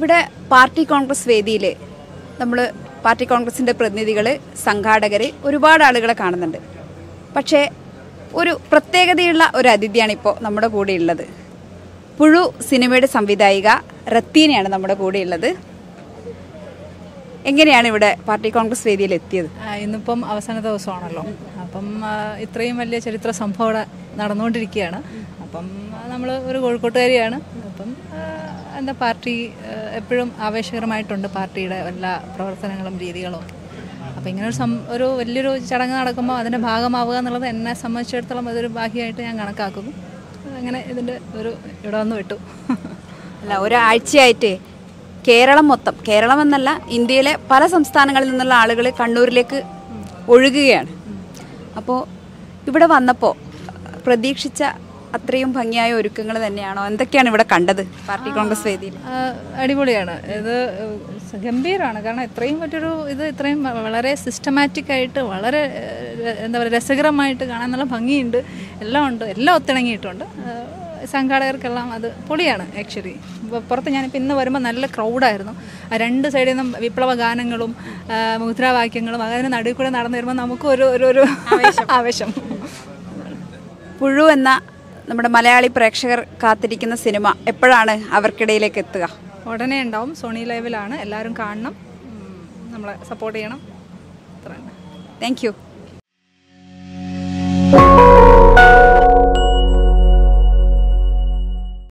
ഇവിടെ പാർട്ടി കോൺഗ്രസ് വേദിയിൽ നമ്മൾ പാർട്ടി കോൺഗ്രസിൻ്റെ പ്രതിനിധികൾ സംഘാടകർ ഒരുപാട് ആളുകളെ കാണുന്നുണ്ട് പക്ഷേ ഒരു പ്രത്യേകതയുള്ള ഒരു അതിഥിയാണ് ഇപ്പോൾ നമ്മുടെ കൂടെ ഉള്ളത് പുഴു സിനിമയുടെ സംവിധായിക റത്തീനയാണ് നമ്മുടെ കൂടെ ഉള്ളത് എങ്ങനെയാണ് ഇവിടെ പാർട്ടി കോൺഗ്രസ് വേദിയിൽ എത്തിയത് ആ, ഇന്നിപ്പം അവസാന ദിവസമാണല്ലോ അപ്പം ആ, ഇത്രയും വലിയ ചരിത്ര സംഭവം ഇവിടെ നടന്നുകൊണ്ടിരിക്കുകയാണ് അപ്പം നമ്മൾ ഒരു കോഴിക്കോട്ടുകാരിയാണ് അപ്പം ആ, എന്താ പാർട്ടി ആ, എപ്പോഴും ആവേശകരമായിട്ടുണ്ട് പാർട്ടിയുടെ എല്ലാ പ്രവർത്തനങ്ങളും രീതികളും അപ്പം ഇങ്ങനെ ഒരു സം ഒരു വലിയൊരു ചടങ്ങ് നടക്കുമ്പോൾ അതിൻ്റെ ഭാഗമാവുക എന്നുള്ളത് എന്നെ സംബന്ധിച്ചിടത്തോളം അതൊരു ഭാഗ്യമായിട്ട് ഞാൻ കണക്കാക്കുന്നു അങ്ങനെ ഇതിൻ്റെ ഒരു ഇവിടെ വന്ന് വിട്ടു അല്ല ഒരാഴ്ചയായിട്ട് കേരളം മൊത്തം കേരളം എന്നല്ല ഇന്ത്യയിലെ പല സംസ്ഥാനങ്ങളിൽ നിന്നുള്ള ആളുകൾ കണ്ണൂരിലേക്ക് ഒഴുകുകയാണ് അപ്പോൾ ഇവിടെ വന്നപ്പോൾ പ്രതീക്ഷിച്ച അത്രയും ഭംഗിയായ ഒരുക്കങ്ങൾ തന്നെയാണോ എന്തൊക്കെയാണ് ഇവിടെ കണ്ടത് പാർട്ടി കോൺഗ്രസ് വേദിയിൽ ആ, അടിപൊളിയാണ് ഇത് ഗംഭീരമാണ് കാരണം ഇത്രയും മറ്റൊരു ഇത് ഇത്രയും വളരെ സിസ്റ്റമാറ്റിക് ആയിട്ട് വളരെ ഏഹ്, എന്താ പറയുക രസകരമായിട്ട് കാണാൻ നല്ല ഭംഗിയുണ്ട് എല്ലാം ഉണ്ട് എല്ലാം ഒത്തിണങ്ങിയിട്ടുണ്ട് ആ, സംഘാടകർക്കെല്ലാം അത് പൊളിയാണ് ആക്ച്വലി പുറത്ത് ഞാനിപ്പോൾ ഇന്ന് വരുമ്പോൾ നല്ല ക്രൗഡായിരുന്നു ആ രണ്ട് സൈഡിൽ നിന്നും വിപ്ലവ ഗാനങ്ങളും ആ, മുദ്രാവാക്യങ്ങളും അതിന് നടുവിൽ കൂടെ നടന്നു വരുമ്പോൾ നമുക്ക് ഒരു ഒരു ഒരു ആവേശം പുഴു എന്ന നമ്മുടെ മലയാളി പ്രേക്ഷകർ കാത്തിരിക്കുന്ന സിനിമ എപ്പോഴാണ് അവർക്കിടയിലേക്ക് എത്തുക ഉടനെ ഉണ്ടാവും സോണി ലൈവിലാണ് എല്ലാവരും കാണണം ഉം, നമ്മളെ സപ്പോർട്ട് ചെയ്യണം അത്ര തന്നെ താങ്ക് യു